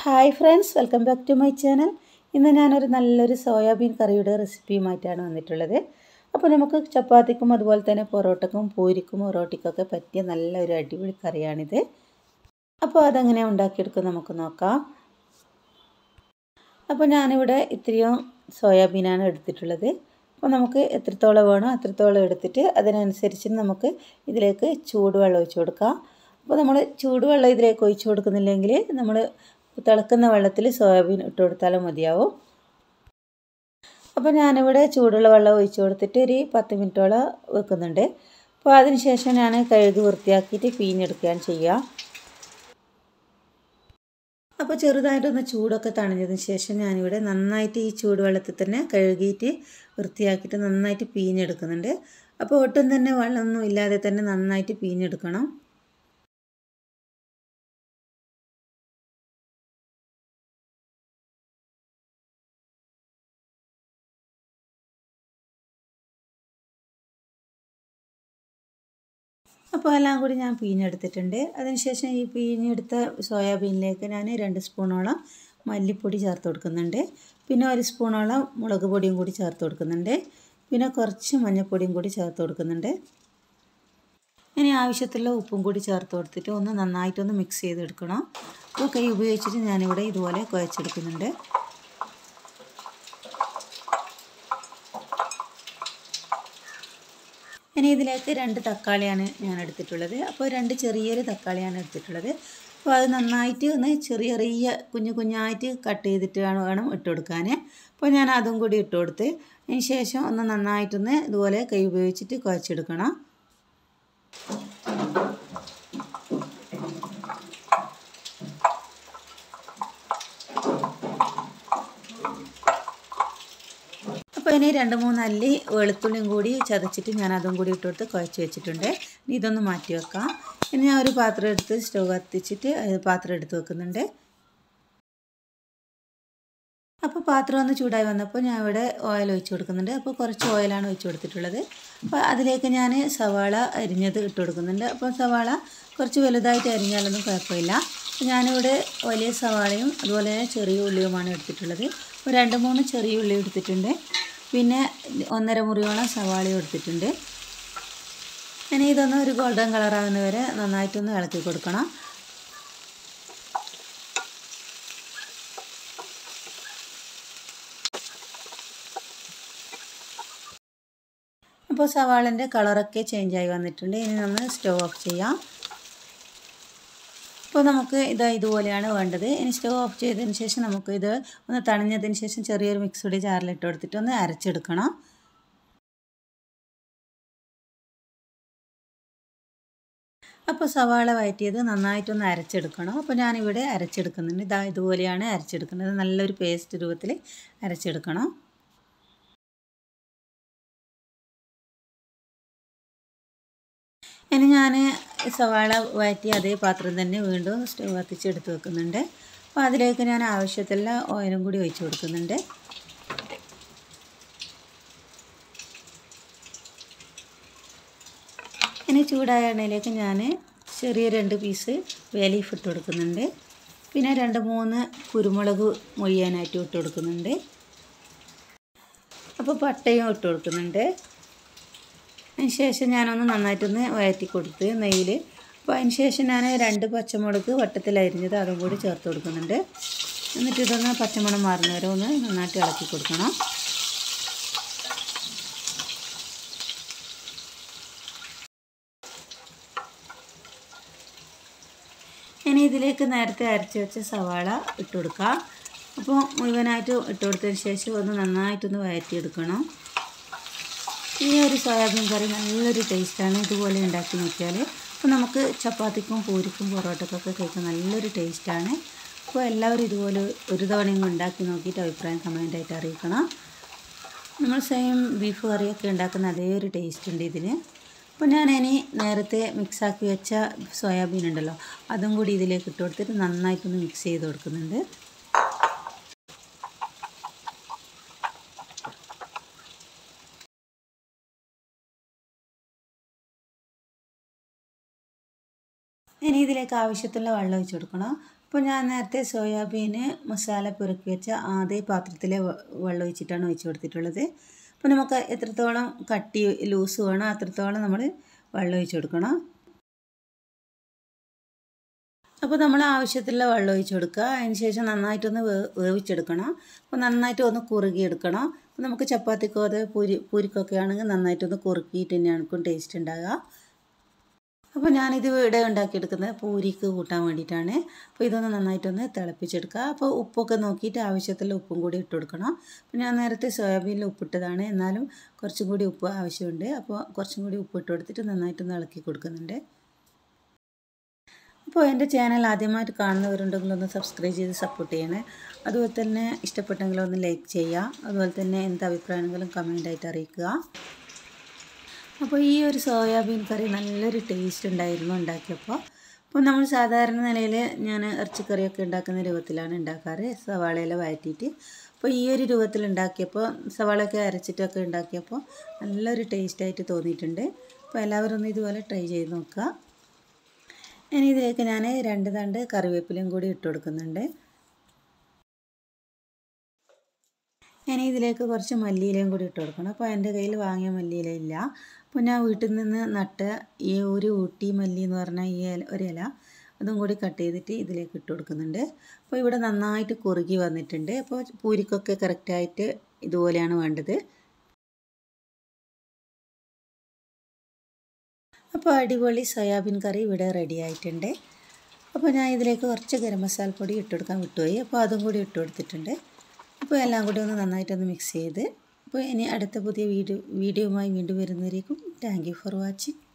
hi friends welcome back to my channel ഇന്ന് ഞാനൊരു നല്ലൊരു സോയാബീൻ കറിയുടെ റെസിപ്പിയുമായിട്ടാണ് വന്നിട്ടുള്ളത് അപ്പോൾ നമുക്ക് ചപ്പാത്തിക്കും അതുപോലെ തന്നെ പൊറോട്ടക്കും പൂരിക്കും ഒറോട്ടിക്കൊക്കെ പറ്റിയ നല്ലൊരു അടിപൊളി കറിയാണിത് അപ്പോൾ അതെങ്ങനെ ഉണ്ടാക്കിയെടുക്കും നമുക്ക് നോക്കാം അപ്പോൾ ഞാനിവിടെ ഇത്രയും സോയാബീനാണ് എടുത്തിട്ടുള്ളത് അപ്പോൾ നമുക്ക് എത്രത്തോളം വേണോ അത്രത്തോളം എടുത്തിട്ട് അതിനനുസരിച്ച് നമുക്ക് ഇതിലേക്ക് ചൂടുവെള്ളം ഒഴിച്ച് കൊടുക്കാം അപ്പോൾ നമ്മൾ ചൂടുവെള്ളം ഇതിലേക്ക് ഒഴിച്ച് കൊടുക്കുന്നില്ലെങ്കിൽ നമ്മൾ തിളക്കുന്ന വെള്ളത്തിൽ സോയാബീൻ ഇട്ട് കൊടുത്താലും മതിയാവും അപ്പോൾ ഞാനിവിടെ ചൂടുള്ള വെള്ളം ഒഴിച്ച് കൊടുത്തിട്ട് ഒരു പത്ത് മിനിറ്റോളം വെക്കുന്നുണ്ട് അപ്പോൾ അതിന് ശേഷം ഞാൻ കഴുകി വൃത്തിയാക്കിയിട്ട് പിഴിഞ്ഞെടുക്കുകയാണ് ചെയ്യുക അപ്പോൾ ചെറുതായിട്ടൊന്ന് ചൂടൊക്കെ തണിഞ്ഞതിന് ശേഷം ഞാനിവിടെ നന്നായിട്ട് ഈ ചൂടുവെള്ളത്തിൽ തന്നെ കഴുകിയിട്ട് വൃത്തിയാക്കിയിട്ട് നന്നായിട്ട് പിഴിഞ്ഞെടുക്കുന്നുണ്ട് അപ്പോൾ ഒട്ടും തന്നെ വെള്ളമൊന്നും ഇല്ലാതെ തന്നെ നന്നായിട്ട് പിഴിഞ്ഞെടുക്കണം അപ്പോൾ എല്ലാം കൂടി ഞാൻ പിഴിഞ്ഞെടുത്തിട്ടുണ്ട് അതിനുശേഷം ഈ പിഴിഞ്ഞെടുത്ത സോയാബീനിലേക്ക് ഞാൻ രണ്ട് സ്പൂണോളം മല്ലിപ്പൊടി ചേർത്ത് കൊടുക്കുന്നുണ്ട് പിന്നെ ഒരു സ്പൂണോളം മുളക് പൊടിയും കൂടി ചേർത്ത് കൊടുക്കുന്നുണ്ട് പിന്നെ കുറച്ച് മഞ്ഞൾപ്പൊടിയും കൂടി ചേർത്ത് കൊടുക്കുന്നുണ്ട് ഇനി ആവശ്യത്തിലുള്ള ഉപ്പും കൂടി ചേർത്ത് കൊടുത്തിട്ട് ഒന്ന് നന്നായിട്ടൊന്ന് മിക്സ് ചെയ്തെടുക്കണം അപ്പോൾ കൈ ഉപയോഗിച്ചിട്ട് ഞാനിവിടെ ഇതുപോലെ കുഴച്ചെടുക്കുന്നുണ്ട് ഇനി ഇതിലേക്ക് രണ്ട് തക്കാളിയാണ് ഞാൻ എടുത്തിട്ടുള്ളത് അപ്പോൾ രണ്ട് ചെറിയൊരു തക്കാളിയാണ് എടുത്തിട്ടുള്ളത് അപ്പോൾ അത് നന്നായിട്ട് ഒന്ന് ചെറിയ ചെറിയ കുഞ്ഞു കുഞ്ഞായിട്ട് കട്ട് ചെയ്തിട്ട് വേണം ഇട്ട് കൊടുക്കാൻ അപ്പോൾ ഞാൻ അതും കൂടി ഇട്ട് കൊടുത്ത് അതിന് ശേഷം ഒന്ന് നന്നായിട്ടൊന്ന് ഇതുപോലെ കൈ ഉപയോഗിച്ചിട്ട് കുഴച്ചെടുക്കണം അപ്പോൾ ഇനി രണ്ട് മൂന്ന് അല്ലി വെളുത്തുള്ളിയും കൂടി ചതച്ചിട്ട് ഞാൻ അതും കൂടി ഇട്ട് കൊടുത്ത് കുഴച്ച് വെച്ചിട്ടുണ്ട് ഇനി ഇതൊന്ന് മാറ്റി വെക്കാം ഇനി ഞാൻ ഒരു പാത്രം എടുത്ത് സ്റ്റൗ കത്തിച്ചിട്ട് പാത്രം എടുത്ത് വെക്കുന്നുണ്ട് അപ്പോൾ പാത്രം ഒന്ന് ചൂടായി വന്നപ്പോൾ ഞാൻ ഇവിടെ ഓയിൽ ഒഴിച്ച് കൊടുക്കുന്നുണ്ട് അപ്പോൾ കുറച്ച് ഓയിലാണ് ഒഴിച്ച് കൊടുത്തിട്ടുള്ളത് അപ്പോൾ അതിലേക്ക് ഞാൻ സവാള അരിഞ്ഞത് ഇട്ട് കൊടുക്കുന്നുണ്ട് അപ്പോൾ സവാള കുറച്ച് വലുതായിട്ട് അരിഞ്ഞാലൊന്നും കുഴപ്പമില്ല അപ്പോൾ ഞാനിവിടെ വലിയ സവാളയും അതുപോലെ തന്നെ ചെറിയ ഉള്ളിയുമാണ് എടുത്തിട്ടുള്ളത് ഒരു രണ്ട് മൂന്ന് ചെറിയ ഉള്ളി എടുത്തിട്ടുണ്ട് പിന്നെ ഒന്നര മുറിയോളം സവാളയും എടുത്തിട്ടുണ്ട് ഇനി ഇതൊന്ന് ഒരു ഗോൾഡൻ കളറാകുന്ന വരെ നന്നായിട്ടൊന്ന് ഇളക്കി കൊടുക്കണം അപ്പോൾ സവാളിൻ്റെ കളറൊക്കെ ചേഞ്ചായി വന്നിട്ടുണ്ട് ഇനി നമ്മൾ സ്റ്റവ് ഓഫ് ചെയ്യാം അപ്പോൾ നമുക്ക് ഇത് ഇതുപോലെയാണ് വേണ്ടത് ഇനി സ്റ്റവ് ഓഫ് ചെയ്തതിന് ശേഷം നമുക്ക് ഇത് ഒന്ന് തണിഞ്ഞതിന് ശേഷം ചെറിയൊരു മിക്സഡ് ജാറിലിട്ട് കൊടുത്തിട്ട് ഒന്ന് അരച്ചെടുക്കണം അപ്പോൾ സവാള വയറ്റിയത് നന്നായിട്ടൊന്ന് അരച്ചെടുക്കണം അപ്പോൾ ഞാനിവിടെ അരച്ചെടുക്കുന്നുണ്ട് ഇതാ ഇതുപോലെയാണ് അരച്ചെടുക്കുന്നത് നല്ലൊരു പേസ്റ്റ് രൂപത്തിൽ അരച്ചെടുക്കണം ഇനി ഞാൻ സവാള വഴറ്റി അതേ പാത്രം തന്നെ വീണ്ടും സ്റ്റവ് കത്തിച്ചെടുത്ത് വെക്കുന്നുണ്ട് അപ്പോൾ അതിലേക്ക് ഞാൻ ആവശ്യത്തിലുള്ള ഓയിലും കൂടി ഒഴിച്ച് കൊടുക്കുന്നുണ്ട് ഇനി ചൂടായ എണ്ണയിലേക്ക് ഞാൻ ചെറിയ രണ്ട് പീസ് വേലീഫ് ഇട്ട് കൊടുക്കുന്നുണ്ട് പിന്നെ രണ്ട് മൂന്ന് കുരുമുളക് മൊഴിയാനായിട്ട് ഇട്ട് കൊടുക്കുന്നുണ്ട് അപ്പോൾ പട്ടയും ഇട്ട് കൊടുക്കുന്നുണ്ട് അതിന് ശേഷം ഞാനൊന്ന് നന്നായിട്ടൊന്ന് വഴറ്റി കൊടുത്ത് നെയ്യിൽ അപ്പോൾ അതിന് ശേഷം ഞാൻ രണ്ട് പച്ചമുളക് വട്ടത്തിൽ അരിഞ്ഞത് അതും കൂടി ചേർത്ത് കൊടുക്കുന്നുണ്ട് എന്നിട്ട് ഇതൊന്ന് പച്ചമണം മാറുന്ന വരെ ഒന്ന് നന്നായിട്ട് ഇളക്കി കൊടുക്കണം ഇനി ഇതിലേക്ക് നേരത്തെ അരച്ച് വെച്ച സവാള ഇട്ട് കൊടുക്കുക അപ്പോൾ മുഴുവനായിട്ട് ഇട്ട് കൊടുത്തതിന് ശേഷം ഒന്ന് നന്നായിട്ടൊന്ന് വഴറ്റിയെടുക്കണം ഈ ഒരു സോയാബീൻ കറി നല്ലൊരു ടേസ്റ്റാണ് ഇതുപോലെ ഉണ്ടാക്കി നോക്കിയാൽ അപ്പോൾ നമുക്ക് ചപ്പാത്തിക്കും പൂരിക്കും പൊറോട്ടക്കൊക്കെ കഴിക്കാൻ നല്ലൊരു ടേസ്റ്റാണ് അപ്പോൾ എല്ലാവരും ഇതുപോലെ ഒരു തവണയും ഉണ്ടാക്കി നോക്കിയിട്ട് അഭിപ്രായം കമൻ്റായിട്ട് അറിയിക്കണം നമ്മൾ സെയിം ബീഫ് കറിയൊക്കെ ഉണ്ടാക്കുന്ന അതേ ഒരു ടേസ്റ്റ് ഉണ്ട് ഇതിന് അപ്പോൾ ഞാൻ ഇനി നേരത്തെ മിക്സാക്കി വെച്ച സോയാബീൻ ഉണ്ടല്ലോ അതും കൂടി ഇതിലേക്ക് ഇട്ട് കൊടുത്തിട്ട് നന്നായിട്ടൊന്ന് മിക്സ് ചെയ്ത് കൊടുക്കുന്നുണ്ട് ഇനി ഇതിലേക്ക് ആവശ്യത്തിലുള്ള വെള്ളം ഒഴിച്ച് കൊടുക്കണം അപ്പോൾ അപ്പോൾ ഞാൻ നേരത്തെ സോയാബീന് മസാല പെറുക്കി വെച്ച അതേ പാത്രത്തിലെ വെ- വെള്ളം ഒഴിച്ചിട്ടാണ് ഒഴിച്ച് കൊടുത്തിട്ടുള്ളത് അപ്പോൾ നമുക്ക് എത്രത്തോളം കട്ടി ലൂസ് വേണോ അത്രത്തോളം നമ്മൾ വെള്ളം ഒഴിച്ച് കൊടുക്കണം അപ്പോൾ നമ്മൾ ആവശ്യത്തിലുള്ള വെള്ളം ഒഴിച്ച് കൊടുക്കുക അതിന് ശേഷം നന്നായിട്ടൊന്ന് വേ വേവിച്ചെടുക്കണം അപ്പോൾ നന്നായിട്ട് ഒന്ന് കുറുകിയെടുക്കണം അപ്പോൾ നമുക്ക് ചപ്പാത്തിക്കോ അത് പൂരി പൂരിക്കൊക്കെ ആണെങ്കിൽ നന്നായിട്ടൊന്ന് കുറുക്കിയിട്ട് തന്നെയാണ് ടേസ്റ്റ് ഉണ്ടാകുക അപ്പോൾ ഞാനിത് ഇവിടെ ഉണ്ടാക്കിയെടുക്കുന്നത് പൂരിക്ക് കൂട്ടാൻ വേണ്ടിയിട്ടാണ് അപ്പോൾ ഇതൊന്ന് നന്നായിട്ടൊന്ന് തിളപ്പിച്ചെടുക്കുക അപ്പോൾ ഉപ്പൊക്കെ നോക്കിയിട്ട് ആവശ്യത്തിലുള്ള ഉപ്പും കൂടി ഇട്ട് കൊടുക്കണം അപ്പോൾ ഞാൻ നേരത്തെ സോയാബീനിൽ ഉപ്പിട്ടതാണ് എന്നാലും കുറച്ചും കൂടി ഉപ്പ് ആവശ്യമുണ്ട് അപ്പോൾ കുറച്ചും കൂടി ഉപ്പ് ഇട്ട് കൊടുത്തിട്ട് നന്നായിട്ടൊന്ന് ഇളക്കി കൊടുക്കുന്നുണ്ട് അപ്പോൾ എൻ്റെ ചാനൽ ആദ്യമായിട്ട് കാണുന്നവരുണ്ടെങ്കിൽ ഒന്ന് സബ്സ്ക്രൈബ് ചെയ്ത് സപ്പോർട്ട് ചെയ്യണേ അതുപോലെ തന്നെ ഇഷ്ടപ്പെട്ടെങ്കിൽ ഒന്ന് ലൈക്ക് ചെയ്യുക അതുപോലെ തന്നെ എന്ത് അഭിപ്രായങ്ങളും കമൻ്റായിട്ട് അറിയിക്കുക അപ്പോൾ ഈ ഒരു സോയാബീൻ കറി നല്ലൊരു ടേസ്റ്റ് ഉണ്ടായിരുന്നു ഉണ്ടാക്കിയപ്പോൾ അപ്പോൾ നമ്മൾ സാധാരണ നിലയിൽ ഞാൻ ഇറച്ചിക്കറിയൊക്കെ ഉണ്ടാക്കുന്ന രൂപത്തിലാണ് ഉണ്ടാക്കാറ് സവാളയിൽ വഴറ്റിയിട്ട് അപ്പോൾ ഈ ഒരു രൂപത്തിൽ ഉണ്ടാക്കിയപ്പോൾ സവാളയൊക്കെ അരച്ചിട്ടൊക്കെ ഉണ്ടാക്കിയപ്പോൾ നല്ലൊരു ടേസ്റ്റായിട്ട് തോന്നിയിട്ടുണ്ട് അപ്പോൾ എല്ലാവരും ഒന്ന് ഇതുപോലെ ട്രൈ ചെയ്ത് നോക്കുക ഇനി ഇതിലേക്ക് ഞാൻ രണ്ട് തണ്ട് കറിവേപ്പിലയും കൂടി ഇട്ട് കൊടുക്കുന്നുണ്ട് ഇനി ഇതിലേക്ക് കുറച്ച് മല്ലിയിലയും കൂടി ഇട്ട് കൊടുക്കണം അപ്പോൾ എൻ്റെ കയ്യിൽ വാങ്ങിയ മല്ലിയില ഇല്ല അപ്പോൾ ഞാൻ വീട്ടിൽ നിന്ന് നട്ട ഈ ഒരു ഊട്ടി മല്ലി എന്ന് പറഞ്ഞാൽ ഈ ഇല ഒരു ഇല അതും കൂടി കട്ട് ചെയ്തിട്ട് ഇതിലേക്ക് ഇട്ട് കൊടുക്കുന്നുണ്ട് അപ്പോൾ ഇവിടെ നന്നായിട്ട് കുറുകി വന്നിട്ടുണ്ട് അപ്പോൾ പൂരിക്കൊക്കെ കറക്റ്റായിട്ട് ഇതുപോലെയാണ് വേണ്ടത് അപ്പോൾ അടിപൊളി സോയാബീൻ കറി ഇവിടെ റെഡി ആയിട്ടുണ്ട് അപ്പോൾ ഞാൻ ഇതിലേക്ക് കുറച്ച് ഗരം മസാല പൊടി ഇട്ട് കൊടുക്കാൻ വിട്ടുപോയി അപ്പോൾ അതും കൂടി ഇട്ട് കൊടുത്തിട്ടുണ്ട് അപ്പോൾ എല്ലാം കൂടി ഒന്ന് നന്നായിട്ടൊന്ന് മിക്സ് ചെയ്ത് അപ്പോൾ ഇനി അടുത്ത പുതിയ വീഡിയോ വീഡിയോയുമായി വീണ്ടും വരുന്നവരേക്കും താങ്ക് യു ഫോർ വാച്ചിങ്